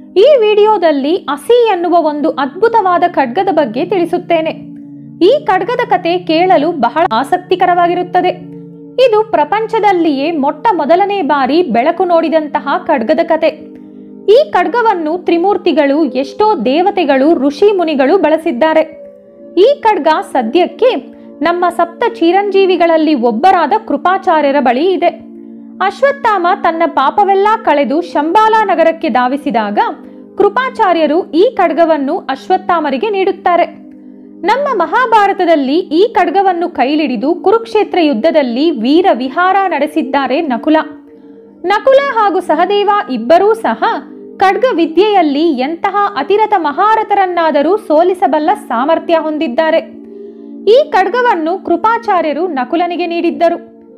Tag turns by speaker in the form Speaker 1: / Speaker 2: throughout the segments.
Speaker 1: ಈ ವಿಡಿಯೋದಲ್ಲಿ ಅಸಿ ಎನ್ನುವ ಒಂದು ಅದ್ಭುತವಾದ ಖಡ್ಗದ ಬಗ್ಗೆ ತಿಳಿಸುತ್ತೇನೆ ಈ ಖಡ್ಗದ ಕತೆ ಕೇಳಲು ಬಹಳ ಆಸಕ್ತಿಕರವಾಗಿರುತ್ತದೆ ಇದು ಪ್ರಪಂಚದಲ್ಲಿಯೇ ಮೊಟ್ಟ ಮೊದಲನೇ ಬಾರಿ ಬೆಳಕು ನೋಡಿದಂತಹ ಖಡ್ಗದ ಕತೆ ಈ ಖಡ್ಗವನ್ನು ತ್ರಿಮೂರ್ತಿಗಳು ಎಷ್ಟೋ ದೇವತೆಗಳು ಋಷಿ ಮುನಿಗಳು ಬಳಸಿದ್ದಾರೆ ಈ ಖಡ್ಗ ಸದ್ಯಕ್ಕೆ ನಮ್ಮ ಸಪ್ತ ಚಿರಂಜೀವಿಗಳಲ್ಲಿ ಒಬ್ಬರಾದ ಕೃಪಾಚಾರ್ಯರ ಬಳಿ ಇದೆ ಅಶ್ವತ್ಥಾಮ ತನ್ನ ಪಾಪವೆಲ್ಲ ಕಳೆದು ಶಂಬಾಲ ನಗರಕ್ಕೆ ಧಾವಿಸಿದಾಗ ಕೃಪಾಚಾರ್ಯರು ಈ ಖಡ್ಗವನ್ನು ಅಶ್ವತ್ಥಾಮರಿಗೆ ನೀಡುತ್ತಾರೆ ನಮ್ಮ ಮಹಾಭಾರತದಲ್ಲಿ ಈ ಖಡ್ಗವನ್ನು ಕೈಲಿಡಿದು ಕುರುಕ್ಷೇತ್ರ ಯುದ್ಧದಲ್ಲಿ ವೀರ ವಿಹಾರ ನಡೆಸಿದ್ದಾರೆ ನಕುಲ ನಕುಲ ಹಾಗೂ ಸಹದೇವ ಇಬ್ಬರೂ ಸಹ ಖಡ್ಗ ವಿದ್ಯೆಯಲ್ಲಿ ಎಂತಹ ಅತಿರಥ ಮಹಾರಥರನ್ನಾದರೂ ಸೋಲಿಸಬಲ್ಲ ಸಾಮರ್ಥ್ಯ ಹೊಂದಿದ್ದಾರೆ ಈ ಖಡ್ಗವನ್ನು ಕೃಪಾಚಾರ್ಯರು ನಕುಲನಿಗೆ ನೀಡಿದ್ದರು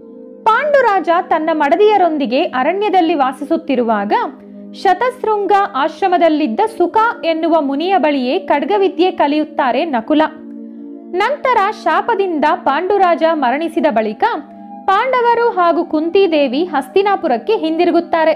Speaker 1: ಪಾಂಡುರಾಜ ತನ್ನ ಮಡದಿಯರೊಂದಿಗೆ ಅರಣ್ಯದಲ್ಲಿ ವಾಸಿಸುತ್ತಿರುವಾಗ ಶತಶೃಂಗ ಆಶ್ರಮದಲ್ಲಿದ್ದ ಸುಖ ಎನ್ನುವ ಮುನಿಯ ಬಳಿಯೇ ಖಡ್ಗವಿದ್ಯೆ ಕಲಿಯುತ್ತಾರೆ ನಕುಲ ನಂತರ ಶಾಪದಿಂದ ಪಾಂಡುರಾಜ ಮರಣಿಸಿದ ಬಳಿಕ ಪಾಂಡವರು ಹಾಗೂ ಕುಂತಿದೇವಿ ಹಸ್ತಿನಾಪುರಕ್ಕೆ ಹಿಂದಿರುಗುತ್ತಾರೆ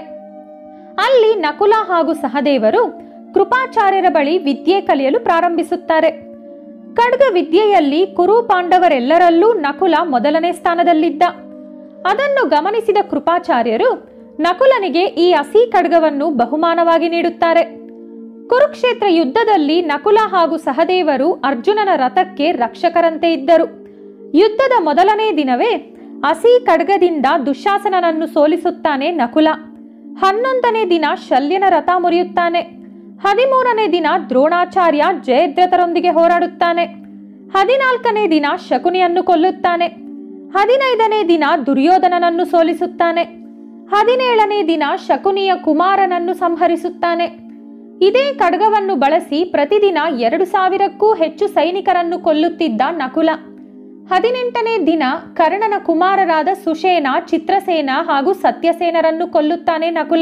Speaker 1: ಅಲ್ಲಿ ನಕುಲ ಹಾಗೂ ಸಹದೇವರು ಕೃಪಾಚಾರ್ಯರ ಬಳಿ ವಿದ್ಯೆ ಕಲಿಯಲು ಪ್ರಾರಂಭಿಸುತ್ತಾರೆ ಖಡ್ಗ ವಿದ್ಯೆಯಲ್ಲಿ ಕುರು ಪಾಂಡವರೆಲ್ಲರಲ್ಲೂ ನಕುಲ ಮೊದಲನೇ ಸ್ಥಾನದಲ್ಲಿದ್ದ ಅದನ್ನು ಗಮನಿಸಿದ ಕೃಪಾಚಾರ್ಯರು ನಕುಲನಿಗೆ ಈ ಹಸಿ ಖಡ್ಗವನ್ನು ಬಹುಮಾನವಾಗಿ ನೀಡುತ್ತಾರೆ ಕುರುಕ್ಷೇತ್ರ ಯುದ್ಧದಲ್ಲಿ ನಕುಲ ಹಾಗೂ ಸಹದೇವರು ಅರ್ಜುನನ ರಥಕ್ಕೆ ರಕ್ಷಕರಂತೆ ಇದ್ದರು ಯುದ್ಧದ ಮೊದಲನೇ ದಿನವೇ ಹಸಿ ಖಡ್ಗದಿಂದ ದುಶಾಸನನನ್ನು ಸೋಲಿಸುತ್ತಾನೆ ನಕುಲ ಹನ್ನೊಂದನೇ ದಿನ ಶಲ್ಯನ ರಥ ಮುರಿಯುತ್ತಾನೆ ಹದಿಮೂರನೇ ದಿನ ದ್ರೋಣಾಚಾರ್ಯ ಜಯದ್ರಥರೊಂದಿಗೆ ಹೋರಾಡುತ್ತಾನೆ ಹದಿನಾಲ್ಕನೇ ದಿನ ಶಕುನಿಯನ್ನು ಕೊಲ್ಲುತ್ತಾನೆ ಹದಿನೈದನೇ ದಿನ ದುರ್ಯೋಧನನನ್ನು ಸೋಲಿಸುತ್ತಾನೆ ಹದಿನೇಳನೇ ದಿನ ಶಕುನಿಯ ಕುಮಾರನನ್ನು ಸಂಹರಿಸುತ್ತಾನೆ ಇದೇ ಖಡ್ಗವನ್ನು ಬಳಸಿ ಪ್ರತಿದಿನ ಎರಡು ಸಾವಿರಕ್ಕೂ ಹೆಚ್ಚು ಸೈನಿಕರನ್ನು ಕೊಲ್ಲುತ್ತಿದ್ದ ನಕುಲ ಹದಿನೆಂಟನೇ ದಿನ ಕರ್ಣನ ಕುಮಾರರಾದ ಸುಷೇನ ಚಿತ್ರಸೇನ ಹಾಗೂ ಸತ್ಯಸೇನರನ್ನು ಕೊಲ್ಲುತ್ತಾನೆ ನಕುಲ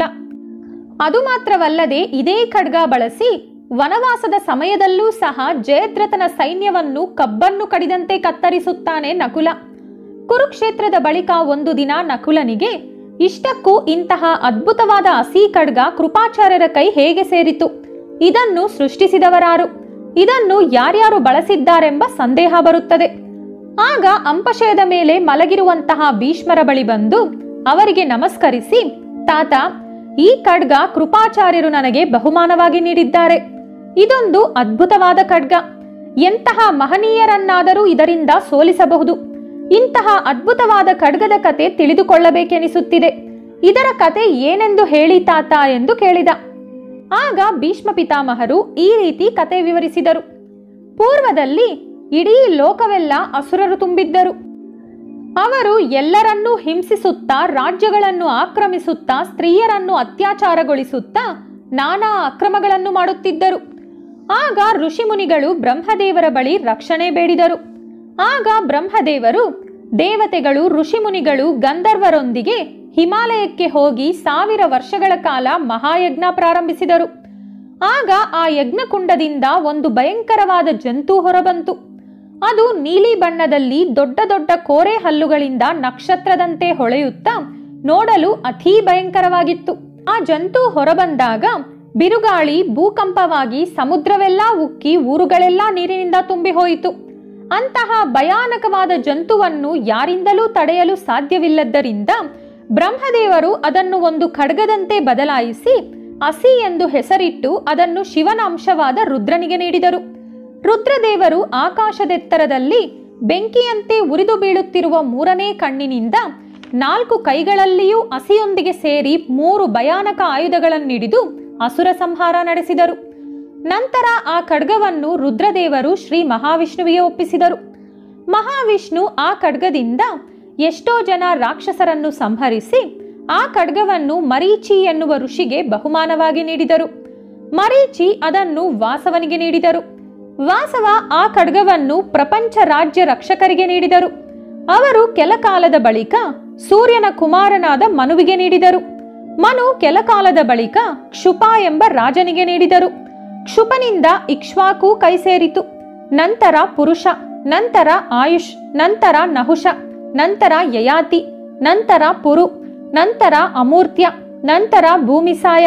Speaker 1: ಅದು ಮಾತ್ರವಲ್ಲದೆ ಇದೇ ಖಡ್ಗ ಬಳಸಿ ವನವಾಸದ ಸಮಯದಲ್ಲೂ ಸಹ ಜಯದ್ರಥನ ಸೈನ್ಯವನ್ನು ಕಬ್ಬನ್ನು ಕಡಿದಂತೆ ಕತ್ತರಿಸುತ್ತಾನೆ ನಕುಲ ಕುರುಕ್ಷೇತ್ರದ ಬಳಿಕ ಒಂದು ದಿನ ನಕುಲನಿಗೆ ಇಷ್ಟಕ್ಕೂ ಇಂತಹ ಅದ್ಭುತವಾದ ಹಸಿ ಖಡ್ಗ ಕೃಪಾಚಾರ್ಯರ ಕೈ ಹೇಗೆ ಸೇರಿತು ಇದನ್ನು ಸೃಷ್ಟಿಸಿದವರಾರು ಇದನ್ನು ಯಾರ್ಯಾರು ಬಳಸಿದ್ದಾರೆಂಬ ಸಂದೇಹ ಬರುತ್ತದೆ ಆಗ ಅಂಪಶಯದ ಮೇಲೆ ಮಲಗಿರುವಂತಹ ಭೀಷ್ಮರ ಬಳಿ ಬಂದು ಅವರಿಗೆ ನಮಸ್ಕರಿಸಿ ತಾತ ಈ ಖಡ್ಗ ಕೃಪಾಚಾರ್ಯರು ನನಗೆ ಬಹುಮಾನವಾಗಿ ನೀಡಿದ್ದಾರೆ ಇದೊಂದು ಅದ್ಭುತವಾದ ಖಡ್ಗ ಎಂತಹ ಮಹನೀಯರನ್ನಾದರೂ ಇದರಿಂದ ಸೋಲಿಸಬಹುದು ಇಂತಹ ಅದ್ಭುತವಾದ ಖಡ್ಗದ ಕತೆ ತಿಳಿದುಕೊಳ್ಳಬೇಕೆನಿಸುತ್ತಿದೆ ಇದರ ಕತೆ ಏನೆಂದು ಹೇಳಿ ತಾತ ಎಂದು ಕೇಳಿದ ಆಗ ಭೀಷ್ಮ ಪಿತಾಮಹರು ಈ ರೀತಿ ಕತೆ ವಿವರಿಸಿದರು ಪೂರ್ವದಲ್ಲಿ ಇಡೀ ಲೋಕವೆಲ್ಲ ಅಸುರರು ತುಂಬಿದ್ದರು ಅವರು ಎಲ್ಲರನ್ನೂ ಹಿಂಸಿಸುತ್ತಾ ರಾಜ್ಯಗಳನ್ನು ಆಕ್ರಮಿಸುತ್ತಾ ಸ್ತ್ರೀಯರನ್ನು ಅತ್ಯಾಚಾರಗೊಳಿಸುತ್ತಾ ನಾನಾ ಅಕ್ರಮಗಳನ್ನು ಮಾಡುತ್ತಿದ್ದರು ಆಗ ಋಷಿಮುನಿಗಳು ಬ್ರಹ್ಮದೇವರ ಬಳಿ ರಕ್ಷಣೆ ಬೇಡಿದರು ಆಗ ಬ್ರಹ್ಮದೇವರು ದೇವತೆಗಳು ಋಷಿಮುನಿಗಳು ಗಂಧರ್ವರೊಂದಿಗೆ ಹಿಮಾಲಯಕ್ಕೆ ಹೋಗಿ ಸಾವಿರ ವರ್ಷಗಳ ಕಾಲ ಮಹಾಯಜ್ಞ ಪ್ರಾರಂಭಿಸಿದರು ಆಗ ಆ ಯಜ್ಞಕುಂಡದಿಂದ ಒಂದು ಭಯಂಕರವಾದ ಜಂತು ಹೊರಬಂತು ಅದು ನೀಲಿ ಬಣ್ಣದಲ್ಲಿ ದೊಡ್ಡ ದೊಡ್ಡ ಕೋರೆ ಹಲ್ಲುಗಳಿಂದ ನಕ್ಷತ್ರದಂತೆ ಹೊಳೆಯುತ್ತಾ ನೋಡಲು ಅತೀ ಭಯಂಕರವಾಗಿತ್ತು ಆ ಜಂತು ಹೊರಬಂದಾಗ ಬಿರುಗಾಳಿ ಭೂಕಂಪವಾಗಿ ಸಮುದ್ರವೆಲ್ಲ ಉಕ್ಕಿ ಊರುಗಳೆಲ್ಲ ನೀರಿನಿಂದ ತುಂಬಿ ಹೋಯಿತು ಅಂತಹ ಭಯಾನಕವಾದ ಜಂತುವನ್ನು ಯಾರಿಂದಲೂ ತಡೆಯಲು ಸಾಧ್ಯವಿಲ್ಲದ್ದರಿಂದ ಬ್ರಹ್ಮದೇವರು ಅದನ್ನು ಒಂದು ಖಡ್ಗದಂತೆ ಬದಲಾಯಿಸಿ ಅಸಿ ಎಂದು ಹೆಸರಿಟ್ಟು ಅದನ್ನು ಶಿವನ ಅಂಶವಾದ ರುದ್ರನಿಗೆ ನೀಡಿದರು ರುದ್ರದೇವರು ಆಕಾಶದೆತ್ತರದಲ್ಲಿ ಬೆಂಕಿಯಂತೆ ಉರಿದು ಬೀಳುತ್ತಿರುವ ಮೂರನೇ ಕಣ್ಣಿನಿಂದ ನಾಲ್ಕು ಕೈಗಳಲ್ಲಿಯೂ ಹಸಿಯೊಂದಿಗೆ ಸೇರಿ ಮೂರು ಭಯಾನಕ ಆಯುಧಗಳನ್ನಿಡಿದು ಅಸುರ ಸಂಹಾರ ನಡೆಸಿದರು ನಂತರ ಆ ಖಡ್ಗವನ್ನು ರುದ್ರದೇವರು ಶ್ರೀ ಮಹಾವಿಷ್ಣುವಿಗೆ ಒಪ್ಪಿಸಿದರು ಮಹಾವಿಷ್ಣು ಆ ಖಡ್ಗದಿಂದ ಎಷ್ಟೋ ಜನ ರಾಕ್ಷಸರನ್ನು ಸಂಹರಿಸಿ ಆ ಖಡ್ಗವನ್ನು ಮರೀಚಿ ಎನ್ನುವ ಋಷಿಗೆ ಬಹುಮಾನವಾಗಿ ನೀಡಿದರು ಮರೀಚಿ ಅದನ್ನು ವಾಸವನಿಗೆ ನೀಡಿದರು ವಾಸವ ಆ ಖಡ್ಗವನ್ನು ಪ್ರಪಂಚ ರಾಜ್ಯ ರಕ್ಷಕರಿಗೆ ನೀಡಿದರು ಅವರು ಕೆಲ ಕಾಲದ ಬಳಿಕ ಸೂರ್ಯನ ಕುಮಾರನಾದ ಮನುವಿಗೆ ನೀಡಿದರು ಮನು ಕೆಲ ಕಾಲದ ಬಳಿಕ ಕ್ಷುಪ ಎಂಬ ರಾಜನಿಗೆ ನೀಡಿದರು ಕ್ಷುಪನಿಂದ ಇಕ್ಷ್ವಾಕು ಕೈ ಸೇರಿತು ನಂತರ ಪುರುಷ ನಂತರ ಆಯುಷ್ ನಂತರ ನಹುಷ ನಂತರ ಯಯಾತಿ ನಂತರ ಪುರು ನಂತರ ಅಮೂರ್ತ್ಯ ನಂತರ ಭೂಮಿಸಾಯ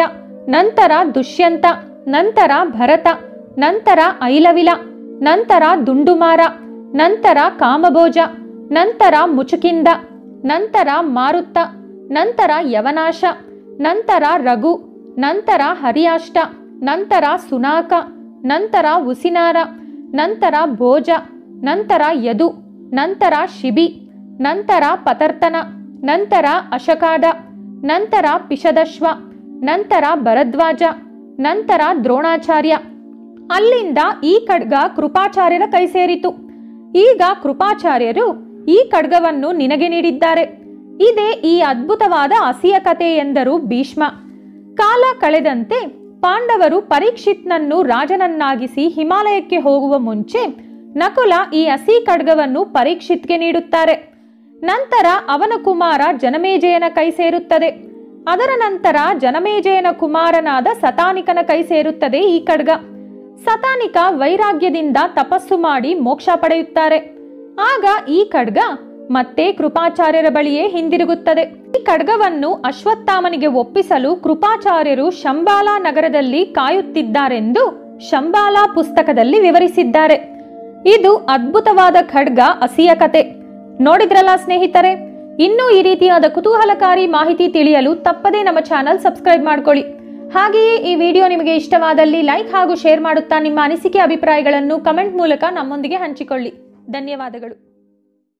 Speaker 1: ನಂತರ ದುಷ್ಯಂತ ನಂತರ ಭರತ ನಂತರ ಐಲವಿಲ ನಂತರ ದುಂಡುಮಾರ ನಂತರ ಕಾಮಭೋಜ ನಂತರ ಮುಚುಕಿಂದ ನಂತರ ಮಾರುತ್ತ ನಂತರ ಯವನಾಶ ನಂತರ ರಘು ನಂತರ ಹರಿಯಾಷ್ಟ ನಂತರ ಸುನಾಕ ನಂತರ ಉಸಿನಾರ ನಂತರ ಭೋಜ ನಂತರ ಯದು ನಂತರ ಶಿಬಿ ನಂತರ ಪತರ್ತನ ನಂತರ ಅಶಕಾದ ನಂತರ ಪಿಶದಶ್ವ ನಂತರ ಭರದ್ವಾಜ ನಂತರ ದ್ರೋಣಾಚಾರ್ಯ ಅಲ್ಲಿಂದ ಈ ಖಡ್ಗ ಕೃಪಾಚಾರ್ಯರ ಕೈ ಸೇರಿತು ಈಗ ಕೃಪಾಚಾರ್ಯರು ಈ ಖಡ್ಗವನ್ನು ನಿನಗೆ ನೀಡಿದ್ದಾರೆ ಇದೇ ಈ ಅದ್ಭುತವಾದ ಹಸಿಯ ಕಥೆ ಎಂದರು ಭೀಷ್ಮ ಕಾಲ ಕಳೆದಂತೆ ಪಾಂಡವರು ಪರೀಕ್ಷಿತ್ನನ್ನು ರಾಜನನ್ನಾಗಿಸಿ ಹಿಮಾಲಯಕ್ಕೆ ಹೋಗುವ ಮುಂಚೆ ನಕುಲ ಈ ಹಸಿ ಖಡ್ಗವನ್ನು ಪರೀಕ್ಷಿತ್ಗೆ ನೀಡುತ್ತಾರೆ ನಂತರ ಅವನ ಕುಮಾರ ಜನಮೇಜಯನ ಕೈ ಸೇರುತ್ತದೆ ಅದರ ನಂತರ ಜನಮೇಜಯನ ಕುಮಾರನಾದ ಸತಾನಿಕನ ಕೈ ಸೇರುತ್ತದೆ ಈ ಖಡ್ಗ ಸತಾನಿಕ ವೈರಾಗ್ಯದಿಂದ ತಪಸ್ಸು ಮಾಡಿ ಮೋಕ್ಷ ಪಡೆಯುತ್ತಾರೆ ಆಗ ಈ ಖಡ್ಗ ಮತ್ತೆ ಕೃಪಾಚಾರ್ಯರ ಬಳಿಯೇ ಹಿಂದಿರುಗುತ್ತದೆ ಈ ಖಡ್ಗವನ್ನು ಅಶ್ವತ್ಥಾಮನಿಗೆ ಒಪ್ಪಿಸಲು ಕೃಪಾಚಾರ್ಯರು ಶಂಬಾಲಾ ನಗರದಲ್ಲಿ ಕಾಯುತ್ತಿದ್ದಾರೆಂದು ಶಂಬಾಲಾ ಪುಸ್ತಕದಲ್ಲಿ ವಿವರಿಸಿದ್ದಾರೆ ಇದು ಅದ್ಭುತವಾದ ಖಡ್ಗ ಹಸಿಯ ಕತೆ ನೋಡಿದ್ರಲ್ಲ ಸ್ನೇಹಿತರೆ ಇನ್ನೂ ಈ ರೀತಿಯಾದ ಕುತೂಹಲಕಾರಿ ಮಾಹಿತಿ ತಿಳಿಯಲು ತಪ್ಪದೇ ನಮ್ಮ ಚಾನಲ್ ಸಬ್ಸ್ಕ್ರೈಬ್ ಮಾಡ್ಕೊಳ್ಳಿ ಹಾಗೆಯೇ ಈ ವಿಡಿಯೋ ನಿಮಗೆ ಇಷ್ಟವಾದಲ್ಲಿ ಲೈಕ್ ಹಾಗೂ ಶೇರ್ ಮಾಡುತ್ತಾ ನಿಮ್ಮ ಅನಿಸಿಕೆ ಅಭಿಪ್ರಾಯಗಳನ್ನು ಕಮೆಂಟ್ ಮೂಲಕ ನಮ್ಮೊಂದಿಗೆ ಹಂಚಿಕೊಳ್ಳಿ ಧನ್ಯವಾದಗಳು